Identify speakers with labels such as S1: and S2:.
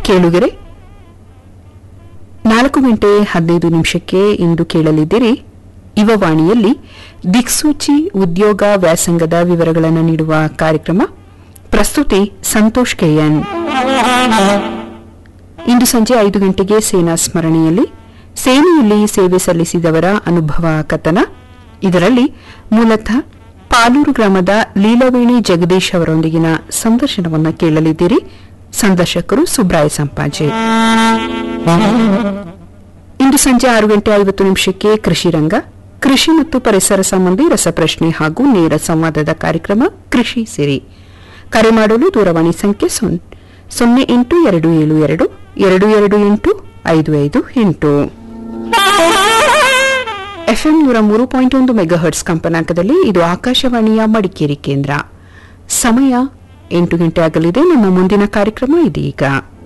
S1: ಕೇಳುಗರೆ ನಾಲ್ಕು ಗಂಟೆ ಹದಿನೈದು ನಿಮಿಷಕ್ಕೆ ಇಂದು ಕೇಳಲಿದ್ದೀರಿ ಯುವವಾಣಿಯಲ್ಲಿ ದಿಕ್ಸೂಚಿ ಉದ್ಯೋಗ ವ್ಯಾಸಂಗದ ವಿವರಗಳನ್ನು ನೀಡುವ ಕಾರ್ಯಕ್ರಮ ಪ್ರಸ್ತುತಿ ಸಂತೋಷ್ ಕೆಎನ್ ಇಂದು ಸಂಜೆ ಐದು ಗಂಟೆಗೆ ಸೇನಾ ಸ್ಮರಣೆಯಲ್ಲಿ ಸೇನೆಯಲ್ಲಿ ಸೇವೆ ಸಲ್ಲಿಸಿದವರ ಅನುಭವ ಕಥನ ಇದರಲ್ಲಿ ಮೂಲತಃ ಪಾಲೂರು ಗ್ರಾಮದ ಲೀಲವೇಣಿ ಜಗದೀಶ್ ಅವರೊಂದಿಗಿನ ಸಂದರ್ಶನವನ್ನು ಕೇಳಲಿದ್ದೀರಿ ಸಂದರ್ಶಕರು ಸುಬ್ರಾಯ ಸಂಪಾಜೆ ಇಂದು ಸಂಜೆ ಆರು ಗಂಟೆ ಐವತ್ತು ನಿಮಿಷಕ್ಕೆ ಕೃಷಿ ರಂಗ ಕೃಷಿ ಮತ್ತು ಪರಿಸರ ಸಂಬಂಧಿ ರಸಪ್ರಶ್ನೆ ಹಾಗೂ ನೇರ ಸಂವಾದದ ಕಾರ್ಯಕ್ರಮ ಕೃಷಿ ಸಿರಿ ಕರೆ ಮಾಡಲು ದೂರವಾಣಿ ಸಂಖ್ಯೆ ಸೊನ್- ಸೊನ್ನೆ ಎಂಟು ಎರಡು ಏಳು ಎರಡು ಎರಡು ಎರಡು ಎಂಟು ಐದು ಐದು ಎಂಟು ಎಫ್ಎಂ ನೂರ ಮೂರು ಪಾಯಿಂಟ್ ಒಂದು ಮೆಗಾಹರ್ಟ್ಸ್ ಕಂಪನಾಂಕದಲ್ಲಿ ಇದು ಆಕಾಶವಾಣಿಯ ಮಡಿಕೇರಿ ಕೇಂದ್ರ ಸಮಯ ಎಂಟು ಗಂಟೆ ಆಗಲಿದೆ ನಮ್ಮ ಮುಂದಿನ ಕಾರ್ಯಕ್ರಮ ಇದೀಗ